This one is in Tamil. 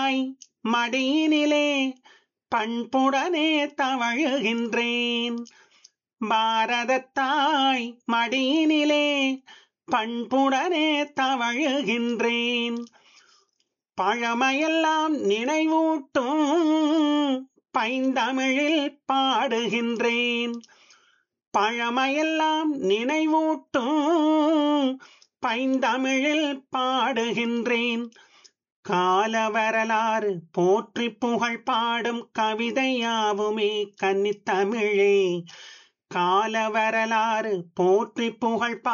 தாய் மடியினிலே பண்புடனே தவழுகின்றேன் பாரத தாய் மடியினிலே பண்புடனே தவழுகின்றேன் பழமையெல்லாம் நினைவூட்டும் பைந்தமிழில் பாடுகின்றேன் பழமையெல்லாம் நினைவூட்டும் பைந்தமிழில் பாடுகின்றேன் கால வரலாறு போற்றி புகழ் பாடும் கவிதையாவுமே கன்னித்தமிழே கால வரலாறு போற்றி புகழ்